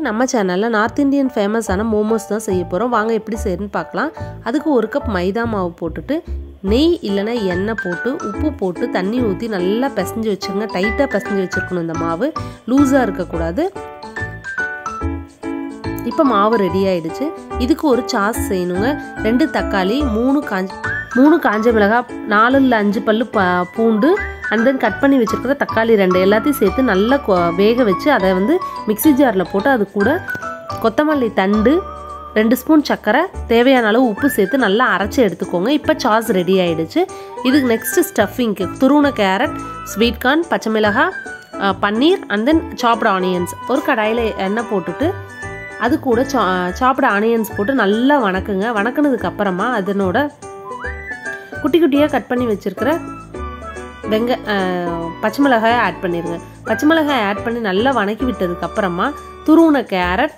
நம்ம சேனலில் north Indian ஃபேமஸான மோமோஸ் தான் செய்ய போகிறோம் வாங்க எப்படி செய்யணும்னு பார்க்கலாம் அதுக்கு ஒரு கப் மைதா மாவு போட்டுட்டு நெய் இல்லைன்னா எண்ணெய் போட்டு உப்பு போட்டு தண்ணி ஊற்றி நல்லா பிசைஞ்சு வச்சுருங்க டைட்டாக பிசைஞ்சு வச்சுருக்கணும் இந்த மாவு லூஸாக இருக்கக்கூடாது இப்போ மாவு ரெடி ஆயிடுச்சு இதுக்கு ஒரு சாஸ் செய்யணுங்க ரெண்டு தக்காளி மூணு காஞ்ச மூணு காஞ்ச மிளகாய் நாலு இல்லை அஞ்சு பல்லு ப பூண்டு அண்ட் தென் கட் பண்ணி வச்சுருக்கிற தக்காளி ரெண்டு எல்லாத்தையும் சேர்த்து நல்லா கொ- வேக வச்சு அதை வந்து மிக்ஸி ஜாரில் போட்டு அது கூட கொத்தமல்லி தண்டு ரெண்டு ஸ்பூன் சர்க்கரை தேவையான அளவு உப்பு சேர்த்து நல்லா அரைச்சி எடுத்துக்கோங்க இப்போ சாஸ் ரெடி ஆயிடுச்சு இதுக்கு நெக்ஸ்ட்டு ஸ்டஃபிங்க்கு துருவன கேரட் ஸ்வீட் கார்ன் பச்சை மிளகாய் அஹ், பன்னீர் அண்ட் தென் சாப்டு ஆனியன்ஸ் ஒரு கடாயில் எண்ணெய் போட்டுட்டு அது கூட சா சாப்பிட ஆனியன்ஸ் போட்டு நல்லா வணக்குங்க வணக்குனதுக்கு அப்புறமா அதனோட குட்டி குட்டியாக கட் பண்ணி வச்சிருக்கிற வெங்க அஹ், பச்சை மிளகாயை ஆட் பண்ணிடுங்க பச்சை மிளகாயை ஆட் பண்ணி நல்லா வணக்கி விட்டதுக்கு அப்புறமா துருவுன கேரட்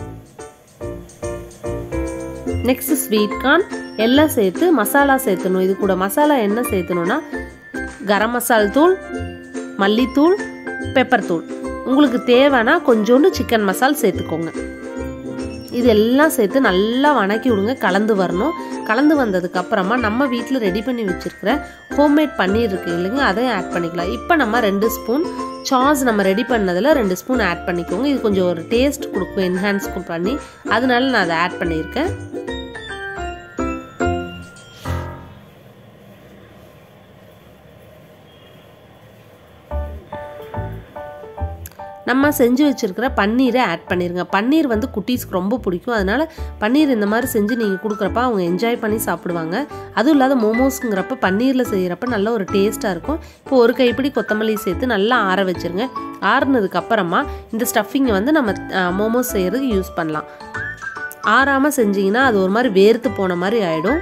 நெக்ஸ்ட் ஸ்வீட் கார்ன் எல்லாம் சேர்த்து மசாலா சேர்த்தணும் இது கூட மசாலா என்ன சேர்த்தணும்னா கரம் மசால் தூள் மல்லித்தூள் பெப்பர் தூள் உங்களுக்கு தேவைன்னா கொஞ்சோண்டு சிக்கன் மசால் சேர்த்துக்கோங்க இது எல்லாம் சேர்த்து நல்லா வணக்கி விடுங்க கலந்து வரணும் கலந்து வந்ததுக்கு அப்புறமா நம்ம வீட்டில் ரெடி பண்ணி வச்சிருக்கிற ஹோம்மேட் பன்னீர் இருக்கு இல்லைங்க அதையும் ஆட் பண்ணிக்கலாம் இப்போ நம்ம ரெண்டு ஸ்பூன் சாஸ் நம்ம ரெடி பண்ணதில் ரெண்டு ஸ்பூன் ஆட் பண்ணிக்கோங்க இது கொஞ்சம் ஒரு டேஸ்ட் கொடுக்கும் என்ஹான்ஸ் பண்ணி அதனால நான் அதை ஆட் பண்ணியிருக்கேன் நம்ம செஞ்சு வச்சுருக்கிற பன்னீரை ஆட் பண்ணிடுங்க பன்னீர் வந்து குட்டீஸ்க்கு ரொம்ப பிடிக்கும் அதனால் பன்னீர் இந்த மாதிரி செஞ்சு நீங்கள் கொடுக்குறப்ப அவங்க என்ஜாய் பண்ணி சாப்பிடுவாங்க அதுவும் இல்லாத மோமோஸுங்கிறப்ப பன்னீரில் செய்கிறப்ப நல்ல ஒரு டேஸ்ட்டாக இருக்கும் இப்போ ஒரு கைப்பிடி கொத்தமல்லி சேர்த்து நல்லா ஆற வச்சுருங்க ஆறுனதுக்கு அப்புறமா இந்த ஸ்டஃபிங்கை வந்து நம்ம மோமோஸ் செய்கிறதுக்கு யூஸ் பண்ணலாம் ஆறாமல் செஞ்சிங்கன்னா அது ஒரு மாதிரி வேர்த்து போன மாதிரி ஆகிடும்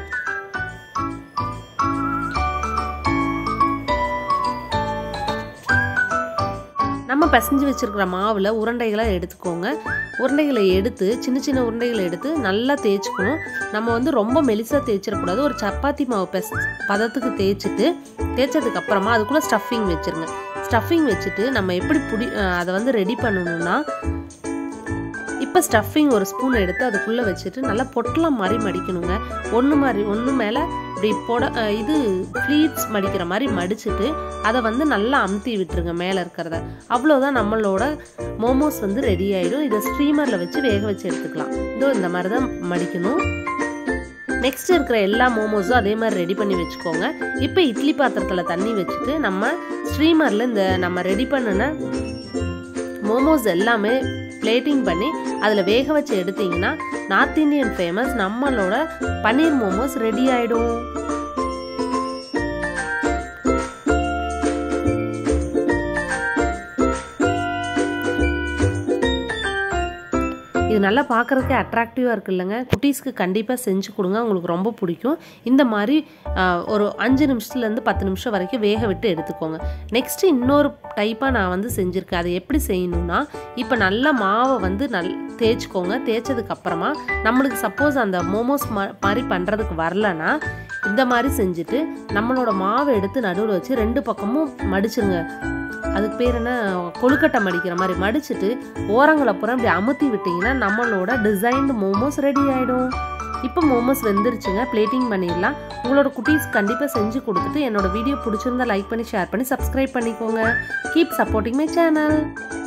நம்ம பிசைஞ்சு வச்சிருக்கிற மாவில் உருண்டைகளை எடுத்துக்கோங்க உருண்டைகளை எடுத்து சின்ன சின்ன உருண்டைகளை எடுத்து நல்லா தேய்ச்சிக்கணும் நம்ம வந்து ரொம்ப மெலிசாக தேய்ச்சிடக்கூடாது ஒரு சப்பாத்தி மாவு பெஸ் பதத்துக்கு தேய்ச்சிட்டு தேய்ச்சதுக்கு அப்புறமா அதுக்குள்ளே ஸ்டஃபிங் வச்சிருங்க ஸ்டஃபிங் வச்சுட்டு நம்ம எப்படி புடி அஹ் அதை வந்து ரெடி பண்ணணும்னா இப்போ ஸ்டஃபிங் ஒரு ஸ்பூன் எடுத்து அதுக்குள்ளே வச்சுட்டு நல்லா பொட்டலம் மாதிரி மடிக்கணுங்க ஒன்று மாதிரி ஒன்று மேலே இப்படி போட அஹ் இது ஃப்ளீட்ஸ் மடிக்கிற மாதிரி மடிச்சுட்டு அதை வந்து நல்லா அமுத்தி விட்டுருங்க மேலே இருக்கிறத அவ்வளோதான் நம்மளோட மோமோஸ் வந்து ரெடி ஆகிடும் இதை ஸ்ட்ரீமரில் வச்சு வேக வச்சு எடுத்துக்கலாம் இதோ இந்த மாதிரி தான் மடிக்கணும் நெக்ஸ்ட் இருக்கிற எல்லா மோமோஸும் அதே மாதிரி ரெடி பண்ணி வச்சுக்கோங்க இப்போ இட்லி பாத்திரத்தில் தண்ணி வச்சுட்டு நம்ம ஸ்ட்ரீமரில் இந்த நம்ம ரெடி பண்ணின மோமோஸ் எல்லாமே பிளேட்டிங் பண்ணி அதில் வேக வச்சு எடுத்தீங்கன்னா நார்த் இந்தியன் ஃபேமஸ் நம்மளோட பன்னீர் மோமோஸ் ரெடி ஆகிடும் இது நல்லா பார்க்குறதுக்கு அட்ராக்டிவாக இருக்கு இல்லைங்க குட்டீஸ்க்கு கண்டிப்பாக செஞ்சு கொடுங்க உங்களுக்கு ரொம்ப பிடிக்கும் இந்த மாதிரி ஆஹ், ஒரு அஞ்சு நிமிஷத்துலேருந்து பத்து நிமிஷம் வரைக்கும் வேக விட்டு எடுத்துக்கோங்க நெக்ஸ்ட்டு இன்னொரு டைப்பாக நான் வந்து செஞ்சுருக்கேன் அதை எப்படி செய்யணும்னா இப்போ நல்லா மாவை வந்து நல் தேய்ச்சிக்கோங்க தேய்ச்சதுக்கு அப்புறமா நம்மளுக்கு சப்போஸ் அந்த மோமோஸ் மா மாதிரி பண்ணுறதுக்கு வரலன்னா இந்த மாதிரி செஞ்சுட்டு நம்மளோட மாவை எடுத்து நடுவில் வச்சு ரெண்டு பக்கமும் மடிச்சிருங்க அதுக்கு பேர் என்ன கொழுக்கட்டை மடிக்கிற மாதிரி மடிச்சிட்டு ஓரங்களை பூரா இப்படி அமுத்தி விட்டிங்கன்னா நம்மளோட டிசைன்டு மோமோஸ் ரெடி ஆகிடும் இப்போ மோமோஸ் வெந்துருச்சுங்க பிளேட்டிங் பண்ணிடலாம் உங்களோட குட்டீஸ் கண்டிப்பாக செஞ்சு கொடுத்துட்டு என்னோட வீடியோ பிடிச்சிருந்தா லைக் பண்ணி ஷேர் பண்ணி சப்ஸ்கிரைப் பண்ணிக்கோங்க கீப் சப்போர்ட்டிங் மை சேனல்